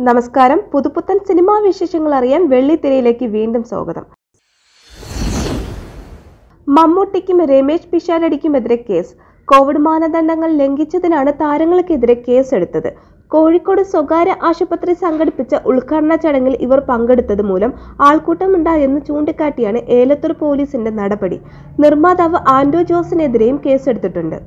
നമസ്കാരം പുതുപുത്തൻ സിനിമാ വിശേഷങ്ങൾ അറിയാൻ വെള്ളിത്തിരയിലേക്ക് വീണ്ടും സ്വാഗതം മമ്മൂട്ടിക്കും രമേശ് പിഷാരടിക്കുമെതിരെ കേസ് കോവിഡ് മാനദണ്ഡങ്ങൾ ലംഘിച്ചതിനാണ് താരങ്ങൾക്കെതിരെ കേസെടുത്തത് കോഴിക്കോട് സ്വകാര്യ ആശുപത്രി സംഘടിപ്പിച്ച ഉദ്ഘാടന ചടങ്ങിൽ ഇവർ പങ്കെടുത്തത് മൂലം ആൾക്കൂട്ടമുണ്ടായെന്ന് ചൂണ്ടിക്കാട്ടിയാണ് ഏലത്തൂർ പോലീസിന്റെ നടപടി നിർമ്മാതാവ് ആൻഡോ ജോസിനെതിരെയും കേസെടുത്തിട്ടുണ്ട്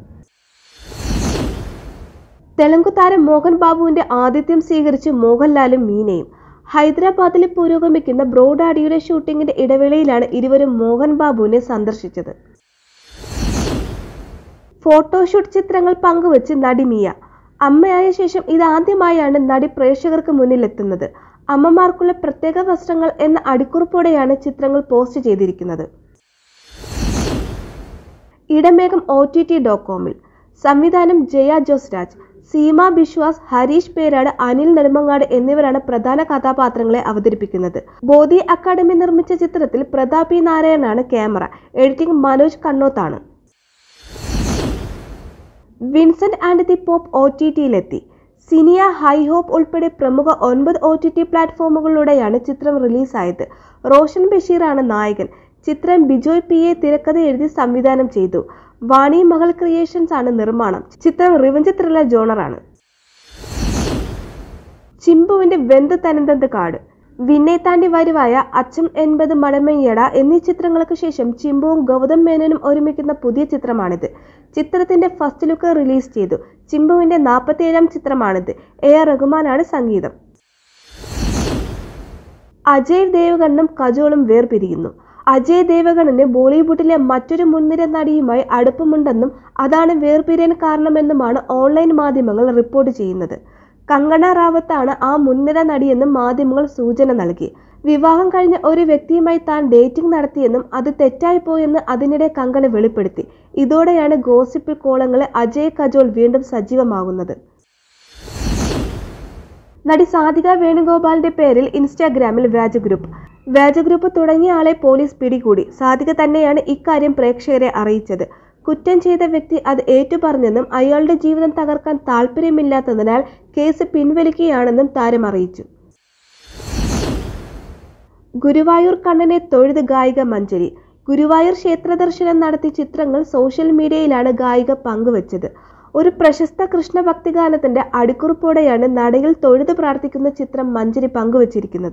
തെലുങ്ക് താരം മോഹൻ ബാബുവിന്റെ ആതിഥ്യം സ്വീകരിച്ച് മോഹൻലാലും മീനയും ഹൈദരാബാദിൽ പുരോഗമിക്കുന്ന ബ്രോഡാഡിയുടെ ഷൂട്ടിങ്ങിന്റെ ഇടവേളയിലാണ് ഇരുവരും മോഹൻ ബാബുവിനെ സന്ദർശിച്ചത് ഫോട്ടോഷൂട്ട് ചിത്രങ്ങൾ പങ്കുവച്ച് നടി മിയ അമ്മയായ ശേഷം ഇതാദ്യമായാണ് നടി പ്രേക്ഷകർക്ക് മുന്നിലെത്തുന്നത് അമ്മമാർക്കുള്ള പ്രത്യേക വസ്ത്രങ്ങൾ എന്ന അടിക്കുറിപ്പോടെയാണ് ചിത്രങ്ങൾ പോസ്റ്റ് ചെയ്തിരിക്കുന്നത് Idamegham O T T dot കോമിൽ സംവിധാനം ജയ ജോസ് രാജ് സീമ ബിശ്വാസ് ഹരീഷ് പേരാട് അനിൽ നെടുമങ്ങാട് എന്നിവരാണ് പ്രധാന കഥാപാത്രങ്ങളെ അവതരിപ്പിക്കുന്നത് ബോധി അക്കാദമി നിർമ്മിച്ച ചിത്രത്തിൽ പ്രതാപി നാരായണാണ് ക്യാമറ എഡിറ്റിംഗ് മനോജ് കണ്ണോത്താണ് Vincent and the Pope O T ടിയിലെത്തി സിനിയ ഹൈ ഹോപ്പ് ഉൾപ്പെടെ പ്രമുഖ ഒൻപത് ഒ ടി ടി പ്ലാറ്റ്ഫോമുകളിലൂടെയാണ് ചിത്രം റിലീസായത് റോഷൻ ബഷീറാണ് നായകൻ ചിത്രം ബിജോയ് പി എ തിരക്കഥ എഴുതി സംവിധാനം ചെയ്തു വാണി മകൾ ക്രിയേഷൻസ് ആണ് നിർമ്മാണം ചിത്രം റിവഞ്ച് ത്രില്ലർ ജോണറാണ് ചിമ്പുവിന്റെ വെന്ത് തനന്തന്ത് കാട് വിന്നെ താണ്ടി വരുവായ അച്ഛൻ എൺപത് മടമയ്യട എന്നീ ചിത്രങ്ങൾക്ക് ശേഷം ചിമ്പുവും ഗൗതം മേനോനും ഒരുമിക്കുന്ന പുതിയ ചിത്രമാണിത് ചിത്രത്തിന്റെ ഫസ്റ്റ് ലുക്ക് റിലീസ് ചെയ്തു ചിമ്പുവിന്റെ നാൽപ്പത്തിയേഴാം ചിത്രമാണിത് എ ആർ റഹ്മാനാണ് സംഗീതം അജയ് ദേവഗണ്ണും കജോളും വേർപിരിയുന്നു അജയ് ദേവഗണിന് ബോളിവുഡിലെ മറ്റൊരു മുൻനിര നടിയുമായി അടുപ്പമുണ്ടെന്നും അതാണ് വേർപിരിയാൻ കാരണമെന്നുമാണ് ഓൺലൈൻ മാധ്യമങ്ങൾ റിപ്പോർട്ട് ചെയ്യുന്നത് കങ്കണ റാവത്താണ് ആ മുൻനിര നടിയെന്നും മാധ്യമങ്ങൾ സൂചന നൽകി വിവാഹം കഴിഞ്ഞ ഒരു വ്യക്തിയുമായി താൻ ഡേറ്റിംഗ് നടത്തിയെന്നും അത് തെറ്റായി പോയെന്ന് അതിനിടെ കങ്കണ വെളിപ്പെടുത്തി ഇതോടെയാണ് ഗോസിപ്പിൽ കോളങ്ങളെ അജയ് കജോൾ വീണ്ടും സജീവമാകുന്നത് നടി സാധിക വേണുഗോപാലിന്റെ പേരിൽ ഇൻസ്റ്റാഗ്രാമിൽ വ്യാജ ഗ്രൂപ്പ് വ്യാജ ഗ്രൂപ്പ് തുടങ്ങിയ ആളെ പോലീസ് പിടികൂടി സാധിക തന്നെയാണ് ഇക്കാര്യം പ്രേക്ഷകരെ അറിയിച്ചത് കുറ്റം ചെയ്ത വ്യക്തി അത് ഏറ്റുപറഞ്ഞെന്നും അയാളുടെ ജീവിതം തകർക്കാൻ താല്പര്യമില്ലാത്തതിനാൽ കേസ് പിൻവലിക്കുകയാണെന്നും താരം അറിയിച്ചു ഗുരുവായൂർ കണ്ണനെ തൊഴുത് ഗായിക മഞ്ജരി ഗുരുവായൂർ ക്ഷേത്ര ദർശനം നടത്തി ചിത്രങ്ങൾ സോഷ്യൽ മീഡിയയിലാണ് ഗായിക പങ്കുവച്ചത് ഒരു പ്രശസ്ത കൃഷ്ണഭക്തിഗാനത്തിന്റെ അടിക്കുറിപ്പോടെയാണ് നടയിൽ തൊഴുത് പ്രാർത്ഥിക്കുന്ന ചിത്രം മഞ്ജരി പങ്കുവച്ചിരിക്കുന്നത്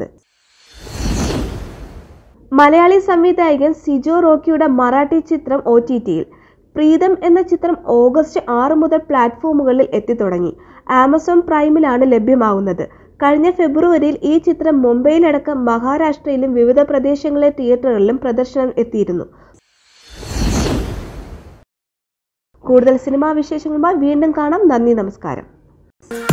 മലയാളി സംവിധായകൻ സിജോ റോക്കിയുടെ മറാഠി ചിത്രം ഒ ടി ടിയിൽ പ്രീതം എന്ന ചിത്രം ഓഗസ്റ്റ് ആറ് മുതൽ പ്ലാറ്റ്ഫോമുകളിൽ എത്തിത്തുടങ്ങി ആമസോൺ പ്രൈമിലാണ് ലഭ്യമാകുന്നത് കഴിഞ്ഞ ഫെബ്രുവരിയിൽ ഈ ചിത്രം മുംബൈയിലടക്കം മഹാരാഷ്ട്രയിലും വിവിധ പ്രദേശങ്ങളിലെ തിയേറ്ററുകളിലും പ്രദർശനം എത്തിയിരുന്നു കൂടുതൽ സിനിമാ വിശേഷങ്ങളുമായി വീണ്ടും കാണാം നന്ദി നമസ്കാരം